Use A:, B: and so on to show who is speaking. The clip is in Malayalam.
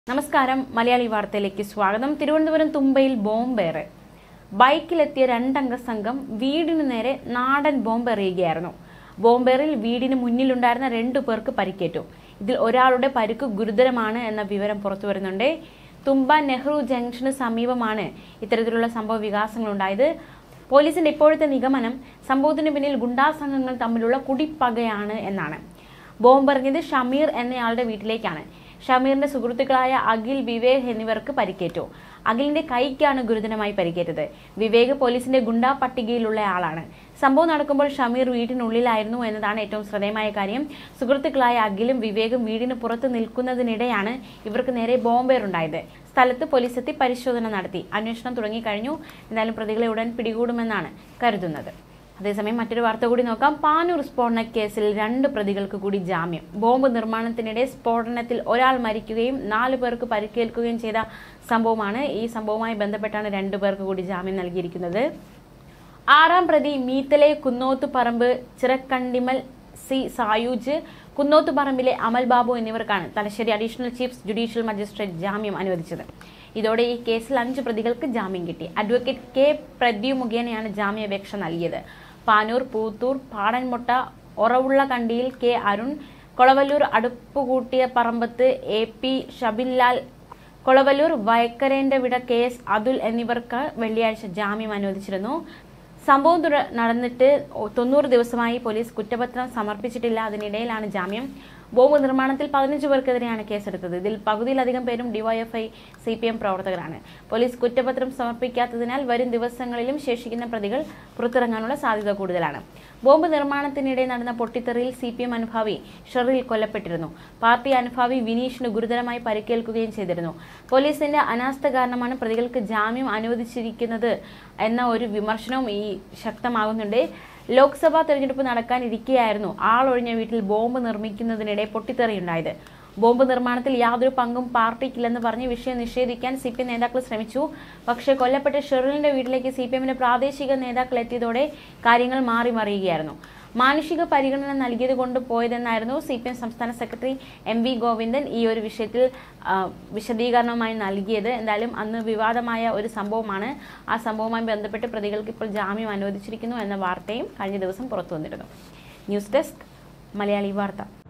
A: നമസ്കാരം മലയാളി വാർത്തയിലേക്ക് സ്വാഗതം തിരുവനന്തപുരം തുമ്പയിൽ ബോംബേറ് ബൈക്കിലെത്തിയ രണ്ടംഗ സംഘം വീടിനു നേരെ നാടൻ ബോംബ് എറിയുകയായിരുന്നു ബോംബേറിൽ വീടിന് മുന്നിലുണ്ടായിരുന്ന രണ്ടു പേർക്ക് പരിക്കേറ്റു ഇതിൽ ഒരാളുടെ പരിക്ക് ഗുരുതരമാണ് എന്ന വിവരം പുറത്തു വരുന്നുണ്ട് തുമ്പ നെഹ്റു ജംഗ്ഷന് സമീപമാണ് ഇത്തരത്തിലുള്ള സംഭവ വികാസങ്ങളുണ്ടായത് പോലീസിന്റെ ഇപ്പോഴത്തെ നിഗമനം സംഭവത്തിന് പിന്നിൽ ഗുണ്ടാ സംഘങ്ങൾ തമ്മിലുള്ള കുടിപ്പകയാണ് എന്നാണ് ബോംബെറിഞ്ഞത് ഷമീർ എന്നയാളുടെ വീട്ടിലേക്കാണ് ഷമീറിന്റെ സുഹൃത്തുക്കളായ അഖിൽ വിവേക് എന്നിവർക്ക് പരിക്കേറ്റു അഖിലിന്റെ കൈക്കാണ് ഗുരുതരമായി പരിക്കേറ്റത് വിവേക് പോലീസിന്റെ ഗുണ്ടാ പട്ടികയിലുള്ള ആളാണ് സംഭവം നടക്കുമ്പോൾ ഷമീർ വീട്ടിനുള്ളിലായിരുന്നു എന്നതാണ് ഏറ്റവും ശ്രദ്ധേയമായ കാര്യം സുഹൃത്തുക്കളായ അഖിലും വിവേകും വീടിന് പുറത്ത് നിൽക്കുന്നതിനിടെയാണ് ഇവർക്ക് നേരെ ബോംബേറുണ്ടായത് സ്ഥലത്ത് പോലീസ് എത്തി പരിശോധന നടത്തി അന്വേഷണം തുടങ്ങിക്കഴിഞ്ഞു എന്തായാലും പ്രതികളെ ഉടൻ പിടികൂടുമെന്നാണ് കരുതുന്നത് അതേസമയം മറ്റൊരു വാർത്ത കൂടി നോക്കാം പാനൂർ സ്ഫോടന കേസിൽ രണ്ട് പ്രതികൾക്ക് കൂടി ജാമ്യം ബോംബ് നിർമ്മാണത്തിനിടെ സ്ഫോടനത്തിൽ ഒരാൾ മരിക്കുകയും നാല് പേർക്ക് പരിക്കേൽക്കുകയും ചെയ്ത സംഭവമാണ് ഈ സംഭവവുമായി ബന്ധപ്പെട്ടാണ് രണ്ടു പേർക്ക് കൂടി ജാമ്യം നൽകിയിരിക്കുന്നത് ആറാം പ്രതി മീത്തലെ കുന്നോത്തുപറമ്പ് ചിറക്കണ്ടിമൽ സി സായൂജ് കുന്നോത്തുപറമ്പിലെ അമൽ ബാബു എന്നിവർക്കാണ് Thalassery additional chief judicial magistrate ജാമ്യം അനുവദിച്ചത് ഇതോടെ ഈ കേസിൽ അഞ്ച് പ്രതികൾക്ക് ജാമ്യം കിട്ടി അഡ്വക്കേറ്റ് കെ പ്രദ്യു മുഖേനയാണ് ജാമ്യാപേക്ഷ നൽകിയത് പാനൂർ പൂത്തൂർ പാടൻമുട്ട ഒറവുള്ള കണ്ടിയിൽ കെ അരുൺ കൊളവല്ലൂർ അടുപ്പുകൂട്ടിയ പറമ്പത്ത് എ പി ഷബിൻലാൽ കൊളവല്ലൂർ വയക്കരേന്റെ വിട കെ എസ് അതുൽ എന്നിവർക്ക് വെള്ളിയാഴ്ച ജാമ്യം അനുവദിച്ചിരുന്നു സംഭവം തുട- നടന്നിട്ട് തൊണ്ണൂറ് ദിവസമായി പോലീസ് കുറ്റപത്രം സമർപ്പിച്ചിട്ടില്ല അതിനിടയിലാണ് ജാമ്യം ബോംബ് നിർമ്മാണത്തിൽ പതിനഞ്ച് പേർക്കെതിരെയാണ് കേസെടുത്തത് ഇതിൽ പകുതിയിലധികം പേരും ഡിവൈഎഫ്ഐ സി പി എം പ്രവർത്തകരാണ് പോലീസ് കുറ്റപത്രം സമർപ്പിക്കാത്തതിനാൽ വരും ദിവസങ്ങളിലും ശേഷിക്കുന്ന പ്രതികൾ പുറത്തിറങ്ങാനുള്ള സാധ്യത കൂടുതലാണ് ബോംബ് നിർമ്മാണത്തിനിടെ നടന്ന പൊട്ടിത്തെറിയിൽ സി പി എം അനുഭാവി ഷെറിൽ കൊല്ലപ്പെട്ടിരുന്നു പാർട്ടി അനുഭാവി വിനീഷിന് ഗുരുതരമായി പരിക്കേൽക്കുകയും ചെയ്തിരുന്നു പോലീസിന്റെ അനാസ്ഥ കാരണമാണ് പ്രതികൾക്ക് ജാമ്യം അനുവദിച്ചിരിക്കുന്നത് എന്ന ഒരു വിമർശനവും ഈ ശക്തമാകുന്നുണ്ട് ലോക്സഭാ തെരഞ്ഞെടുപ്പ് നടക്കാനിരിക്കെയായിരുന്നു ആളൊഴിഞ്ഞ വീട്ടിൽ ബോംബ് നിർമ്മിക്കുന്നതിനിടെ പൊട്ടിത്തെറിയുണ്ടായത് ബോംബ് നിർമ്മാണത്തിൽ യാതൊരു പങ്കും പാർട്ടിക്കില്ലെന്ന് പറഞ്ഞ് വിഷയം നിഷേധിക്കാൻ സി പി എം നേതാക്കൾ ശ്രമിച്ചു പക്ഷേ കൊല്ലപ്പെട്ട ഷെറിലിന്റെ വീട്ടിലേക്ക് സി പി എമ്മിന്റെ പ്രാദേശിക നേതാക്കൾ എത്തിയതോടെ കാര്യങ്ങൾ മാറി മറിയുകയായിരുന്നു മാനുഷിക പരിഗണന നൽകിയത് കൊണ്ട് പോയതെന്നായിരുന്നു സി പി എം സംസ്ഥാന സെക്രട്ടറി എം വി ഗോവിന്ദൻ ഈ ഒരു വിഷയത്തിൽ ആ, വിശദീകരണവുമായി നൽകിയത് എന്തായാലും അന്ന് വിവാദമായ ഒരു സംഭവമാണ് ആ സംഭവവുമായി ബന്ധപ്പെട്ട് പ്രതികൾക്ക് ഇപ്പോൾ ജാമ്യം അനുവദിച്ചിരിക്കുന്നു എന്ന വാർത്തയും കഴിഞ്ഞ ദിവസം പുറത്തു വന്നിരുന്നു ന്യൂസ് ഡെസ്ക് മലയാളി വാർത്ത